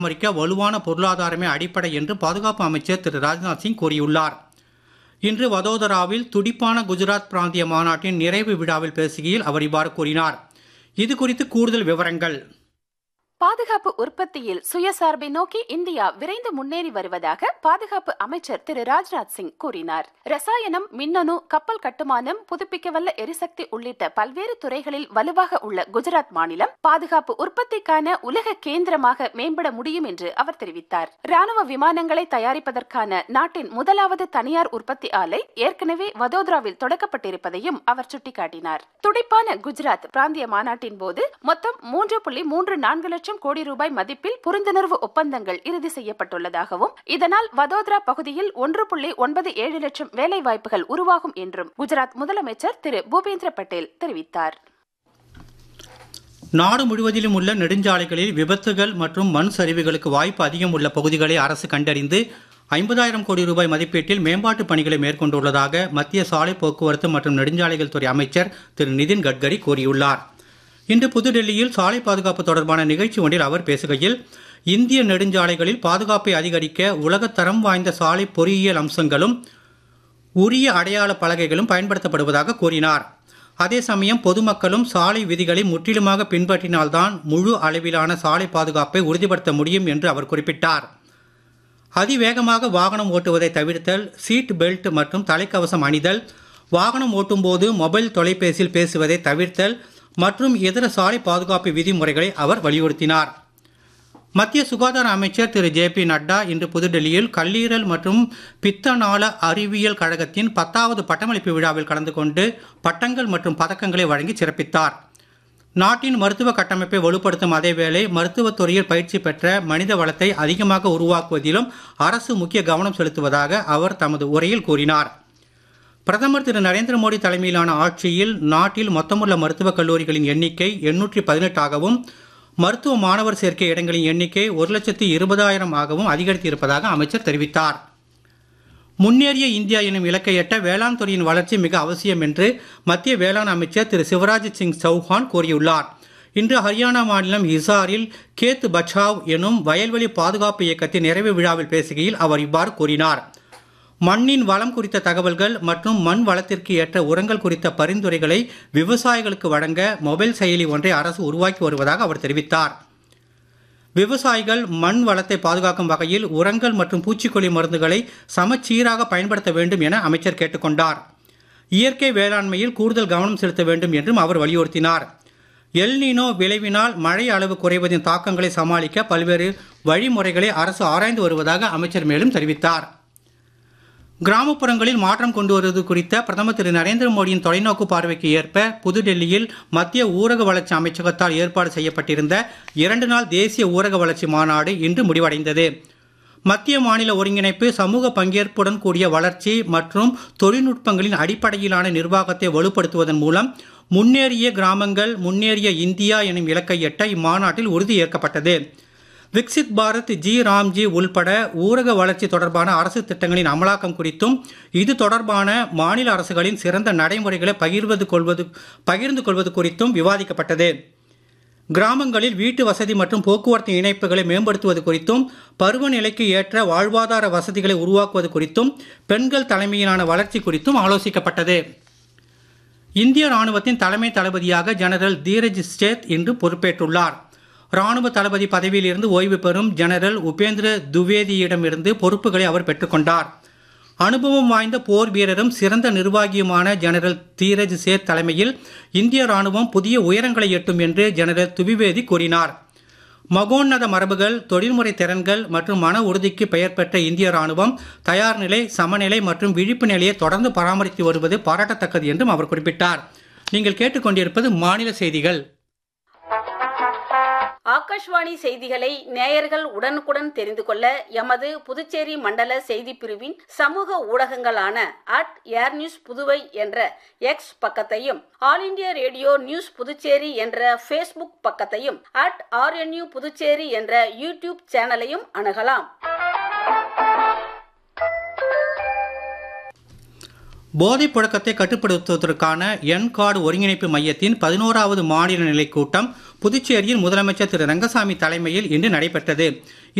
பராமரிக்க வலுவான பொருளாதாரமே அடிப்படை என்று பாதுகாப்பு அமைச்சர் திரு ராஜ்நாத் சிங் கூறியுள்ளார் இன்று வதோதராவில் துடிப்பான குஜராத் பிராந்திய மாநாட்டின் நிறைவு விழாவில் பேசுகையில் அவர் இவ்வாறு கூறினார் இது குறித்து கூடுதல் விவரங்கள் பாதுகாப்பு உற்பத்தியில் சுயசார்பை நோக்கி இந்தியா விரைந்து முன்னேறி வருவதாக பாதுகாப்பு அமைச்சர் திரு ராஜ்நாத் சிங் கூறினார் ரசாயனம் மின்னணு கப்பல் கட்டுமானம் புதுப்பிக்கவல்ல எரிசக்தி உள்ளிட்ட பல்வேறு துறைகளில் வலுவாக உள்ள குஜராத் மாநிலம் பாதுகாப்பு உற்பத்திக்கான உலக கேந்திரமாக மேம்பட முடியும் என்று அவர் தெரிவித்தார் ராணுவ விமானங்களை தயாரிப்பதற்கான நாட்டின் முதலாவது தனியார் உற்பத்தி ஆலை ஏற்கனவே வதோதராவில் தொடக்கப்பட்டிருப்பதையும் அவர் சுட்டிக்காட்டினார் துடிப்பான குஜராத் பிராந்திய மாநாட்டின் போது மொத்தம் மூன்று புள்ளி மூன்று நான்கு லட்சம் லட்சம் கோடி ரூபாய் மதிப்பில் புரிந்துணர்வு ஒப்பந்தங்கள் இறுதி செய்யப்பட்டுள்ளதாகவும் இதனால் வதோதரா பகுதியில் ஒன்று புள்ளி ஒன்பது ஏழு லட்சம் வேலை வாய்ப்புகள் உருவாகும் என்றும் குஜராத் முதலமைச்சர் திரு பூபேந்திர பட்டேல் தெரிவித்தார் நாடு முழுவதிலும் உள்ள நெடுஞ்சாலைகளில் விபத்துகள் மற்றும் மண் சரிவுகளுக்கு வாய்ப்பு அதிகம் உள்ள பகுதிகளை அரசு கண்டறிந்து ஐம்பதாயிரம் கோடி ரூபாய் மதிப்பீட்டில் மேம்பாட்டு பணிகளை மேற்கொண்டுள்ளதாக மத்திய சாலை போக்குவரத்து மற்றும் நெடுஞ்சாலைகள் துறை அமைச்சர் திரு நிதின் கட்கரி கூறியுள்ளார் இன்று புதுடெல்லியில் சாலை பாதுகாப்பு தொடர்பான நிகழ்ச்சி ஒன்றில் அவர் பேசுகையில் இந்திய நெடுஞ்சாலைகளில் பாதுகாப்பை அதிகரிக்க உலகத்தரம் வாய்ந்த சாலை பொறியியல் அம்சங்களும் உரிய அடையாள பலகைகளும் பயன்படுத்தப்படுவதாக கூறினார் அதே சமயம் பொதுமக்களும் சாலை விதிகளை முற்றிலுமாக பின்பற்றினால்தான் முழு அளவிலான சாலை பாதுகாப்பை உறுதிப்படுத்த முடியும் என்று அவர் குறிப்பிட்டார் அதிவேகமாக வாகனம் ஓட்டுவதை தவிர்த்தல் சீட் பெல்ட் மற்றும் தலைக்கவசம் அணிதல் வாகனம் ஓட்டும்போது மொபைல் தொலைபேசியில் பேசுவதை தவிர்த்தல் மற்றும் இதர சாலை பாதுகாப்பு விதிமுறைகளை அவர் வலியுறுத்தினார் மத்திய சுகாதார அமைச்சர் திரு ஜே பி நட்டா இன்று புதுடெல்லியில் கல்லீரல் மற்றும் பித்தநாள அறிவியல் கழகத்தின் பத்தாவது பட்டமளிப்பு விழாவில் கலந்து கொண்டு பட்டங்கள் மற்றும் பதக்கங்களை வழங்கி சிறப்பித்தார் நாட்டின் மருத்துவ கட்டமைப்பை வலுப்படுத்தும் அதேவேளை மருத்துவத் துறையில் பயிற்சி பெற்ற மனித வளத்தை அதிகமாக உருவாக்குவதிலும் அரசு முக்கிய கவனம் செலுத்துவதாக அவர் தமது உரையில் கூறினார் பிரதமர் திரு நரேந்திர மோடி தலைமையிலான ஆட்சியில் நாட்டில் மொத்தமுள்ள மருத்துவக் கல்லூரிகளின் எண்ணிக்கை எண்ணூற்றி பதினெட்டாகவும் மருத்துவ மாணவர் சேர்க்கை இடங்களின் எண்ணிக்கை ஒரு லட்சத்தி இருபதாயிரம் ஆகவும் அதிகரித்திருப்பதாக அமைச்சர் தெரிவித்தார் முன்னேறிய இந்தியா எனும் இலக்கை எட்ட வேளாண் துறையின் வளர்ச்சி மிக அவசியம் என்று மத்திய வேளாண் அமைச்சர் திரு சிவராஜ் சிங் சௌஹான் கூறியுள்ளார் இன்று ஹரியானா மாநிலம் ஹிசாரில் கேத் பச்சாவ் எனும் வயல்வெளி பாதுகாப்பு இயக்கத்தின் நிறைவு விழாவில் பேசுகையில் அவர் இவ்வாறு கூறினார் மண்ணின் வளம் குறித்த தகவல்கள் மற்றும் மண் வளத்திற்கு ஏற்ற உரங்கள் குறித்த பரிந்துரைகளை விவசாயிகளுக்கு வழங்க மொபைல் செயலி ஒன்றை அரசு உருவாக்கி வருவதாக அவர் தெரிவித்தார் விவசாயிகள் மண் வளத்தை பாதுகாக்கும் வகையில் உரங்கள் மற்றும் பூச்சிக்கொல்லி மருந்துகளை சமச்சீராக பயன்படுத்த வேண்டும் என அமைச்சர் கேட்டுக்கொண்டார் இயற்கை வேளாண்மையில் கூடுதல் கவனம் செலுத்த வேண்டும் என்றும் அவர் வலியுறுத்தினார் எல்னினோ விளைவினால் மழை அளவு குறைவதின் தாக்கங்களை சமாளிக்க பல்வேறு வழிமுறைகளை அரசு ஆராய்ந்து வருவதாக அமைச்சர் மேலும் தெரிவித்தார் கிராமப்புறங்களில் மாற்றம் கொண்டு வருவது குறித்த பிரதமர் திரு நரேந்திர மோடியின் தொலைநோக்கு பார்வைக்கு ஏற்ப புதுடெல்லியில் மத்திய ஊரக வளர்ச்சி அமைச்சகத்தால் ஏற்பாடு செய்யப்பட்டிருந்த இரண்டு நாள் தேசிய ஊரக வளர்ச்சி மாநாடு இன்று முடிவடைந்தது மத்திய மாநில ஒருங்கிணைப்பு சமூக பங்கேற்புடன் கூடிய வளர்ச்சி மற்றும் தொழில்நுட்பங்களின் அடிப்படையிலான நிர்வாகத்தை வலுப்படுத்துவதன் மூலம் முன்னேறிய கிராமங்கள் முன்னேறிய இந்தியா எனும் இலக்கை எட்ட இம்மாநாட்டில் உறுதி ஏற்கப்பட்டது விக்சித் பாரத் ஜி ராம்ஜி உள்பட ஊரக வளர்ச்சி தொடர்பான அரசு திட்டங்களின் அமலாக்கம் குறித்தும் இது தொடர்பான மாநில அரசுகளின் சிறந்த நடைமுறைகளை பகிர்வது கொள்வது பகிர்ந்து கொள்வது குறித்தும் விவாதிக்கப்பட்டது கிராமங்களில் வீட்டு வசதி மற்றும் போக்குவரத்து இணைப்புகளை மேம்படுத்துவது குறித்தும் பருவநிலைக்கு ஏற்ற வாழ்வாதார வசதிகளை உருவாக்குவது குறித்தும் பெண்கள் தலைமையிலான வளர்ச்சி குறித்தும் ஆலோசிக்கப்பட்டது இந்திய ராணுவத்தின் தலைமை தளபதியாக ஜெனரல் தீரஜ் சேத் இன்று பொறுப்பேற்றுள்ளார் ராணுவ தளபதி பதவியில் இருந்து ஓய்வு பெறும் ஜெனரல் உபேந்திர துவேதியிடமிருந்து பொறுப்புகளை அவர் பெற்றுக்கொண்டார் அனுபவம் வாய்ந்த போர் வீரரும் சிறந்த நிர்வாகியுமான ஜெனரல் தீரஜ் சேத் தலைமையில் இந்திய ராணுவம் புதிய உயரங்களை எட்டும் என்று ஜெனரல் துவிவேதி கூறினார் மகோன்னத மரபுகள் தொழில்முறை திறன்கள் மற்றும் மன உறுதிக்கு பெயர் பெற்ற இந்திய ராணுவம் தயார் நிலை சமநிலை மற்றும் விழிப்பு நிலையை தொடர்ந்து பராமரித்து வருவது பாராட்டத்தக்கது என்றும் அவர் குறிப்பிட்டார் நீங்கள் கேட்டுக்கொண்டிருப்பது மாநில செய்திகள் ஆகாஷ்வாணி செய்திகளை நேயர்கள் உடனுக்குடன் தெரிந்து கொள்ள எமது புதுச்சேரி மண்டல செய்தி பிரிவின் சமூக ஊடகங்களான அட் ஏர் நியூஸ் புதுவை என்ற எக்ஸ் பக்கத்தையும் all India radio news Puducherry என்ற ஃபேஸ்புக் பக்கத்தையும் அட் ஆர்என்யூ புதுச்சேரி என்ற யூடியூப் சேனலையும் அணுகலாம் போதைப் புழக்கத்தை கட்டுப்படுத்துவதற்கான என் கார்டு ஒருங்கிணைப்பு மையத்தின் பதினோராவது மாநில நிலை கூட்டம் புதுச்சேரியில் முதலமைச்சர் திரு ரங்கசாமி தலைமையில் இன்று நடைபெற்றது